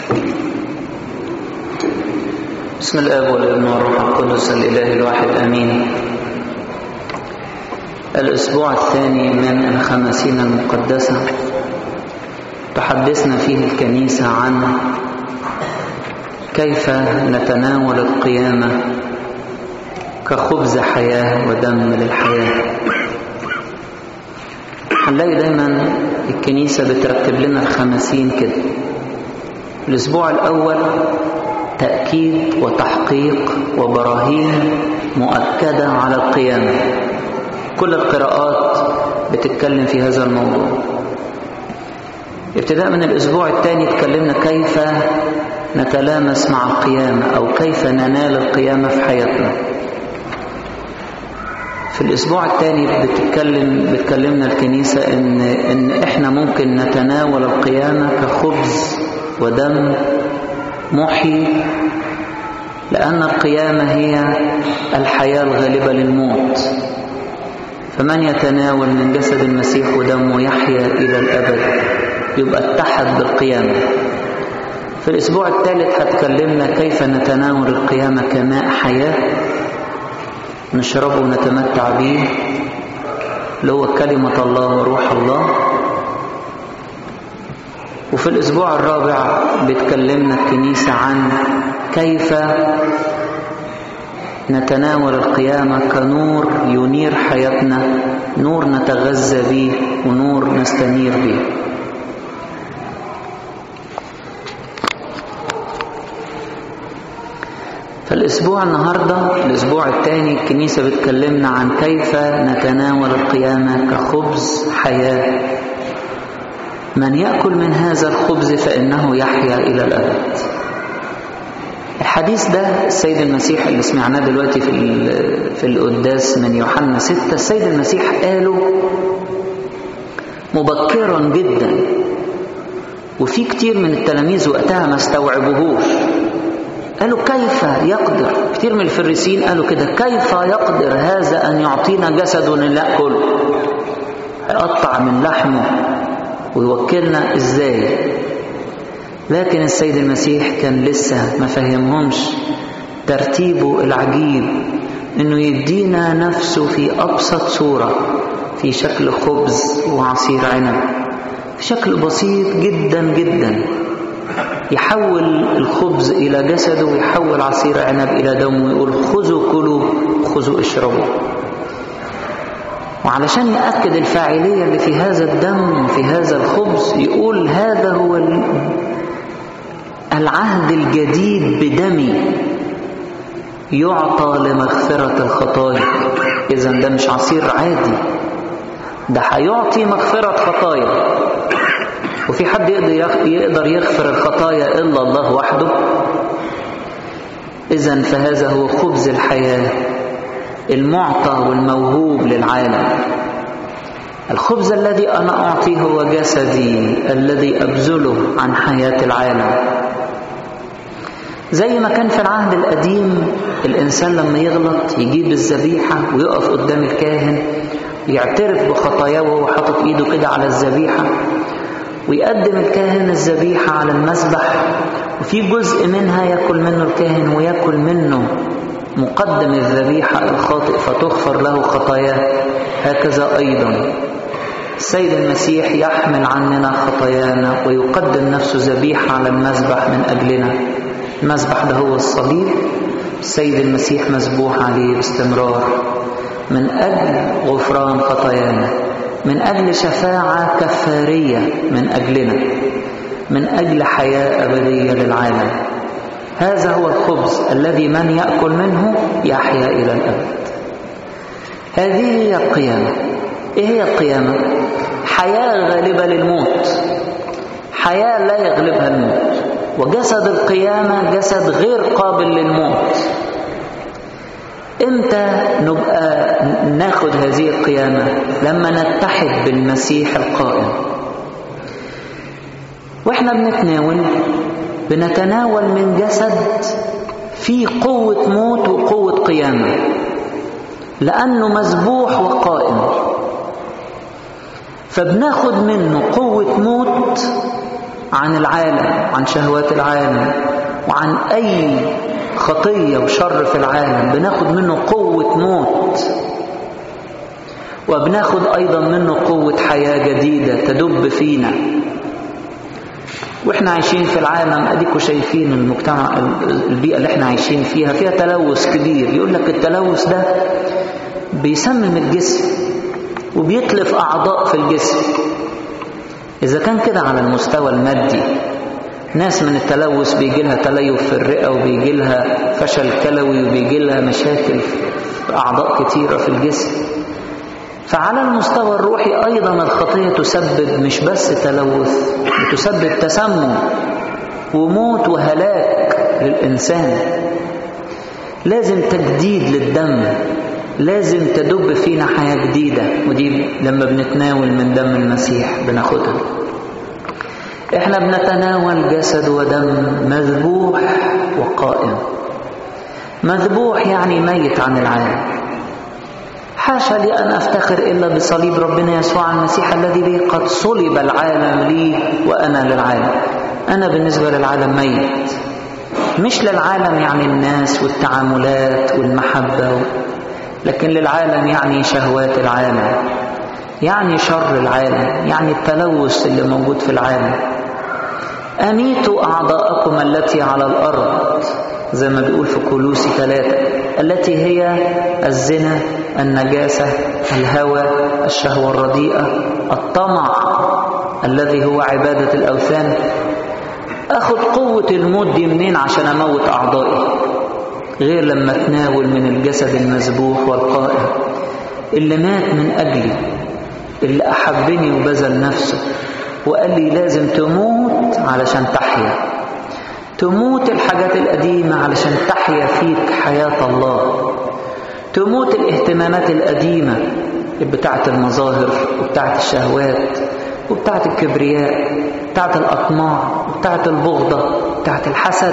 بسم الاب والابن والروح القدس الاله الواحد امين الاسبوع الثاني من الخمسين المقدسه تحدثنا فيه الكنيسه عن كيف نتناول القيامه كخبز حياه ودم للحياه هنلاقي دايما الكنيسه بترتب لنا الخمسين كده الاسبوع الاول تأكيد وتحقيق وبراهين مؤكدة على القيامة كل القراءات بتتكلم في هذا الموضوع ابتداء من الأسبوع الثاني تكلمنا كيف نتلامس مع القيامة أو كيف ننال القيامة في حياتنا في الأسبوع الثاني بتتكلم بتكلمنا الكنيسة إن إن إحنا ممكن نتناول القيامة كخبز ودم محيي لأن القيامة هي الحياة الغالبة للموت فمن يتناول من جسد المسيح ودمه يحيا إلى الأبد يبقى اتحد بالقيامة في الأسبوع الثالث هتكلمنا كيف نتناول القيامة كماء حياة نشربه ونتمتع به اللي هو كلمة الله وروح الله وفي الأسبوع الرابع بتكلمنا الكنيسة عن كيف نتناول القيامة كنور ينير حياتنا نور نتغذى به ونور نستنير به فالأسبوع النهاردة الأسبوع الثاني الكنيسة بتكلمنا عن كيف نتناول القيامة كخبز حياة من يأكل من هذا الخبز فإنه يحيا إلى الأبد الحديث ده السيد المسيح اللي سمعناه دلوقتي في في القداس من يوحنا 6 السيد المسيح قاله مبكرا جدا وفي كتير من التلاميذ وقتها ما استوعبوهوش قالوا كيف يقدر كتير من الفريسيين قالوا كده كيف يقدر هذا أن يعطينا جسد نأكله هيقطع من لحمه ويوكلنا ازاي لكن السيد المسيح كان لسه ما فهمهمش ترتيبه العجيب انه يدينا نفسه في ابسط صورة في شكل خبز وعصير عنب في شكل بسيط جدا جدا يحول الخبز الى جسده ويحول عصير عنب الى دمه ويقول خذوا كلوا خذوا اشربوا وعلشان يأكد الفاعلية اللي في هذا الدم وفي هذا الخبز يقول هذا هو العهد الجديد بدمي يعطى لمغفرة الخطايا إذا ده مش عصير عادي ده هيعطي مغفرة خطايا وفي حد يقدر يغفر الخطايا إلا الله وحده إذا فهذا هو خبز الحياة المعطى والموهوب للعالم الخبز الذي أنا أعطيه هو جسدي الذي أبذله عن حياة العالم زي ما كان في العهد القديم الإنسان لما يغلط يجيب الذبيحة ويقف قدام الكاهن يعترف بخطاياه وهو حاطط إيده كده على الذبيحة ويقدم الكاهن الذبيحة على المسبح وفي جزء منها يأكل منه الكاهن ويأكل منه مقدم الذبيحة الخاطئ فتغفر له خطاياه هكذا أيضا السيد المسيح يحمل عننا خطايانا ويقدم نفسه ذبيحة على المذبح من أجلنا المذبح ده هو الصليب السيد المسيح مذبوح عليه باستمرار من أجل غفران خطايانا من أجل شفاعة كفارية من أجلنا من أجل حياة أبدية للعالم هذا هو الخبز الذي من يأكل منه يحيا إلى الأبد هذه هي القيامة إيه هي القيامة؟ حياة غالبة للموت حياة لا يغلبها الموت وجسد القيامة جسد غير قابل للموت امتى نبقى ناخد هذه القيامة لما نتحد بالمسيح القائم واحنا بنتناول بنتناول من جسد فيه قوة موت وقوة قيامة لأنه مذبوح وقائم فبناخد منه قوة موت عن العالم عن شهوات العالم وعن أي خطية وشر في العالم بناخد منه قوة موت وبناخد أيضا منه قوة حياة جديدة تدب فينا واحنا عايشين في العالم اديكوا شايفين المجتمع البيئة اللي احنا عايشين فيها فيها تلوث كبير يقول لك التلوث ده بيسمم الجسم وبيتلف أعضاء في الجسم إذا كان كده على المستوى المادي ناس من التلوث بيجي لها تليف في الرئة وبيجي لها فشل كلوي وبيجي لها مشاكل في أعضاء كتيرة في الجسم فعلى المستوى الروحي أيضا الخطية تسبب مش بس تلوث بتسبب تسمم وموت وهلاك للإنسان لازم تجديد للدم لازم تدب فينا حياة جديدة ودي لما بنتناول من دم المسيح بناخدها احنا بنتناول جسد ودم مذبوح وقائم مذبوح يعني ميت عن العالم حاشا لي أن أفتخر إلا بصليب ربنا يسوع المسيح الذي به قد صلب العالم لي وأنا للعالم أنا بالنسبة للعالم ميت مش للعالم يعني الناس والتعاملات والمحبة لكن للعالم يعني شهوات العالم يعني شر العالم يعني التلوث اللي موجود في العالم أميتوا أعضاءكم التي على الأرض زي ما بيقول في كولوسي ثلاثة التي هي الزنا النجاسة الهوى الشهوة الرديئة الطمع الذي هو عبادة الأوثان أخذ قوة الموت دي منين عشان أموت أعضائي غير لما تناول من الجسد المذبوح والقائم اللي مات من أجلي اللي أحبني وبذل نفسه وقال لي لازم تموت علشان تحيا تموت الحاجات القديمة علشان تحيا فيك حياة الله تموت الاهتمامات القديمة بتاعة المظاهر وبتاعة الشهوات وبتاعة الكبرياء بتاعة الأطماع وبتاعة البغضة بتاعة الحسد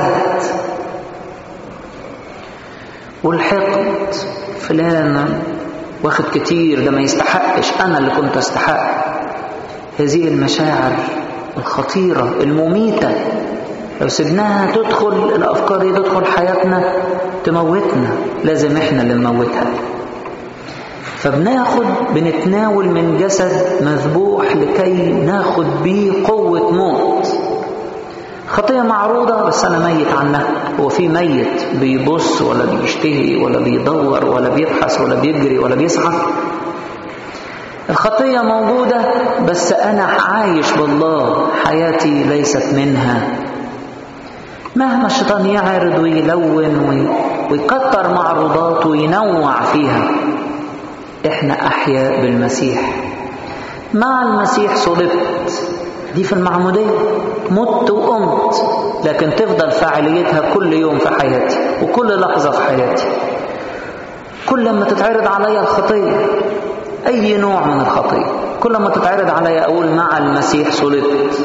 والحقد فلان واخد كتير ده ما يستحقش أنا اللي كنت أستحق هذه المشاعر الخطيرة المميتة لو سبناها تدخل الأفكار دي تدخل حياتنا تموتنا لازم احنا اللي نموتها فبناخد بنتناول من جسد مذبوح لكي ناخد بيه قوة موت خطية معروضة بس أنا ميت عنها هو في ميت بيبص ولا بيشتهي ولا بيدور ولا بيبحث ولا بيجري ولا بيسعى الخطية موجودة بس أنا عايش بالله حياتي ليست منها مهما الشيطان يعرض ويلون ويكتر معروضات وينوع فيها احنا احياء بالمسيح مع المسيح صلبت دي في المعمودية مت وقمت لكن تفضل فاعليتها كل يوم في حياتي وكل لحظة في حياتي كل ما تتعرض عليا الخطية أي نوع من الخطية كل ما تتعرض عليا أقول مع المسيح صلبت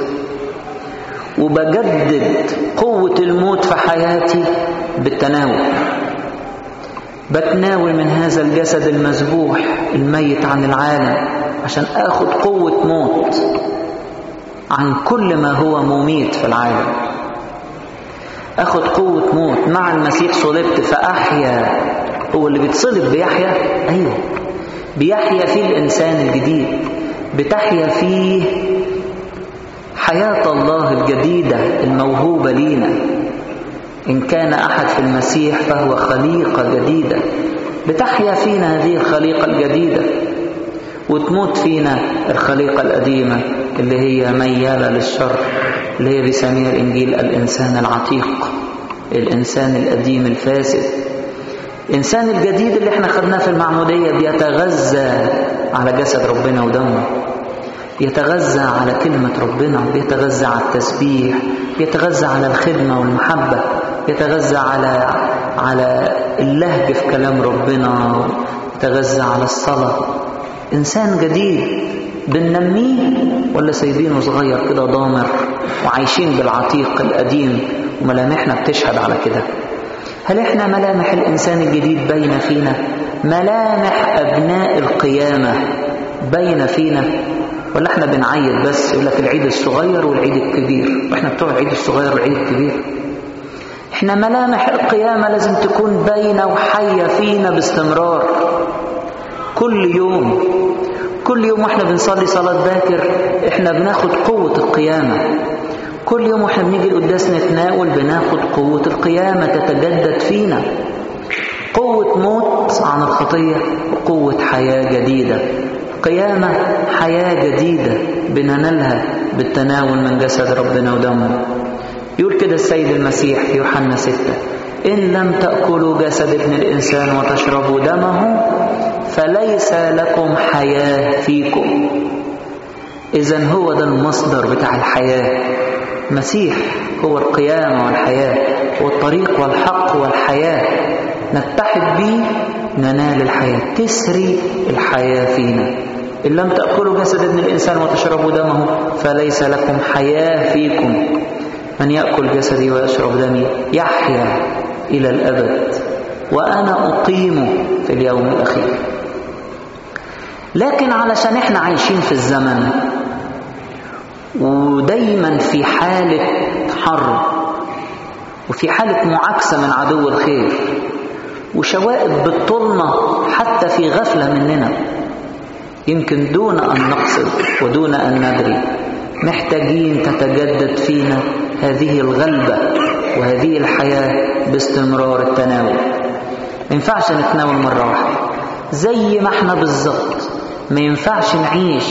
وبجدد قوة الموت في حياتي بالتناول بتناول من هذا الجسد المذبوح الميت عن العالم عشان اخد قوة موت عن كل ما هو مميت في العالم اخد قوة موت مع المسيح صلبت فاحيا هو اللي بيتصلب بيحيا ايوه بيحيا فيه الانسان الجديد بتحيا فيه حياة الله الجديدة الموهوبة لينا إن كان أحد في المسيح فهو خليقة جديدة بتحيا فينا هذه الخليقة الجديدة وتموت فينا الخليقة القديمة اللي هي ميالة للشر اللي هي بيسميها الإنجيل الإنسان العتيق الإنسان القديم الفاسد الإنسان الجديد اللي احنا خدناه في المعمودية بيتغذى على جسد ربنا ودمه يتغذى على كلمة ربنا بيتغذى على التسبيح يتغذى على الخدمة والمحبة يتغذى على على اللهج في كلام ربنا يتغذى على الصلاة إنسان جديد بننميه ولا سايبينه صغير كده ضامر وعايشين بالعتيق القديم وملامحنا بتشهد على كده هل احنا ملامح الإنسان الجديد باينة فينا ملامح أبناء القيامة باينة فينا ولا احنا بنعيد بس يقول لك العيد الصغير والعيد الكبير واحنا بتوع العيد الصغير والعيد الكبير احنا ملامح القيامة لازم تكون باينة وحية فينا باستمرار كل يوم كل يوم واحنا بنصلي صلاة باكر احنا بناخد قوة القيامة كل يوم واحنا بنيجي القداس نتناول بناخد قوة القيامة تتجدد فينا قوة موت عن الخطية وقوة حياة جديدة قيامة حياة جديدة بننالها بالتناول من جسد ربنا ودمه يقول كده السيد المسيح في يوحنا 6 إن لم تأكلوا جسد ابن الإنسان وتشربوا دمه فليس لكم حياة فيكم إذا هو ده المصدر بتاع الحياة مسيح هو القيامة والحياة هو الطريق والحق والحياة نتحد به ننال الحياة تسري الحياة فينا إن لم تأكلوا جسد ابن الإنسان وتشربوا دمه فليس لكم حياة فيكم من يأكل جسدي ويشرب دمي يحيا إلى الأبد وأنا أقيمه في اليوم الأخير لكن علشان احنا عايشين في الزمن ودايما في حالة حرب وفي حالة معاكسة من عدو الخير وشوائب بتطولنا حتى في غفلة مننا يمكن دون أن نقصد ودون أن ندري محتاجين تتجدد فينا هذه الغلبة وهذه الحياة باستمرار التناول ما ينفعش نتناول مرة واحدة زي ما احنا بالظبط ما ينفعش نعيش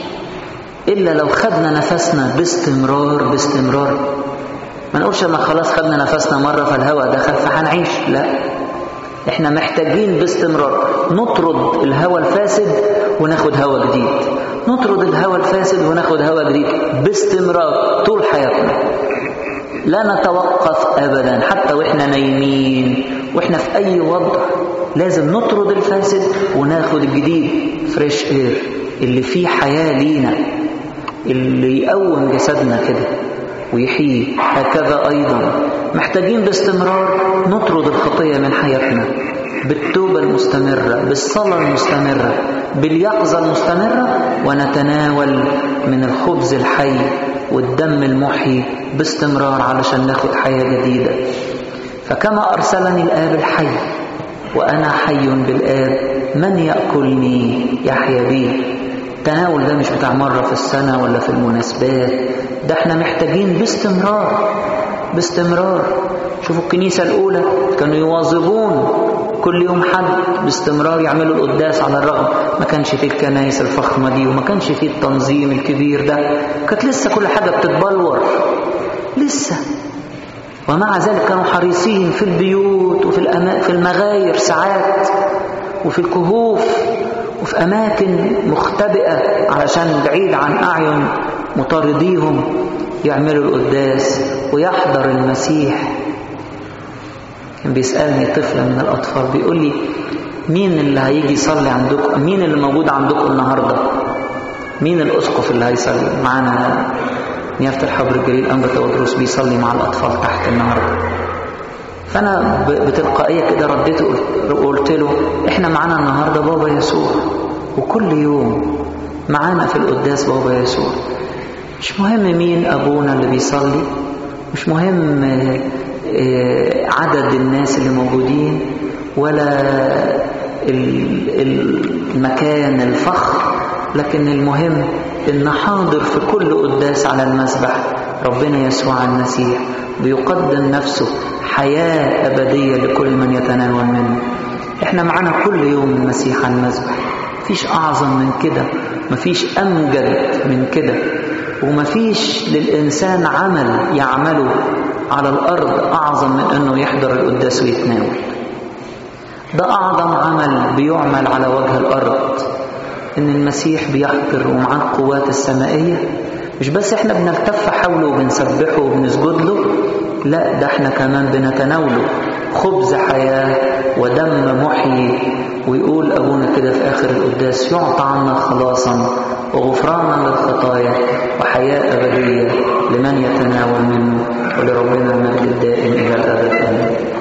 إلا لو خدنا نفسنا باستمرار باستمرار ما نقولش ما خلاص خدنا نفسنا مرة فالهواء دخل فهنعيش لا احنا محتاجين باستمرار نطرد الهواء الفاسد وناخد هواء جديد نطرد الهواء الفاسد وناخد هواء جديد باستمرار طول حياتنا لا نتوقف ابدا حتى واحنا نايمين واحنا في اي وضع لازم نطرد الفاسد وناخد الجديد فريش اير اللي فيه حياة لينا اللي يقوم جسدنا كده ويحيي هكذا أيضا محتاجين باستمرار نطرد الخطية من حياتنا بالتوبة المستمرة بالصلاة المستمرة باليقظة المستمرة ونتناول من الخبز الحي والدم المحيي باستمرار علشان ناخد حياة جديدة فكما أرسلني الآب الحي وأنا حي بالآب من يأكلني يحيا بي التناول ده مش بتاع مرة في السنة ولا في المناسبات ده احنا محتاجين باستمرار باستمرار شوفوا الكنيسة الأولى كانوا يواظبون كل يوم حد باستمرار يعملوا القداس على الرغم ما كانش فيه الكنايس الفخمة دي وما كانش فيه التنظيم الكبير ده كانت لسه كل حاجة بتتبلور لسه ومع ذلك كانوا حريصين في البيوت وفي الأما... في المغاير ساعات وفي الكهوف وفي أماكن مختبئة علشان بعيد عن أعين مطارديهم يعملوا القداس ويحضر المسيح كان بيسألني طفل من الأطفال بيقول لي مين اللي هيجي يصلي عندكم مين اللي موجود عندكم النهاردة مين الأسقف اللي هيصلي معانا نيافة الحبر الجليل أنبا تودروس بيصلي مع الأطفال تحت النهاردة فأنا بتلقائية كده رديت وقلت له إحنا معانا النهاردة بابا يسوع وكل يوم معانا في القداس بابا يسوع مش مهم مين أبونا اللي بيصلي مش مهم عدد الناس اللي موجودين ولا المكان الفخر لكن المهم ان حاضر في كل قداس على المسبح ربنا يسوع المسيح بيقدم نفسه حياة أبدية لكل من يتناول منه احنا معانا كل يوم المسيح على المسبح مفيش أعظم من كده مفيش أمجد من كده ومفيش للإنسان عمل يعمله على الأرض أعظم من أنه يحضر القداس ويتناول ده أعظم عمل بيعمل على وجه الأرض إن المسيح بيحضر ومعاه القوات السمائية مش بس إحنا بنلتف حوله وبنسبحه وبنسجد له لا ده إحنا كمان بنتناوله خبز حياة ودم محيي ويقول أبونا كده في آخر القداس يعطى عنا خلاصا وغفرانا للخطايا وحياة أبدية لمن يتناول منه ولربنا المجد الدائم إلى الأبد آمين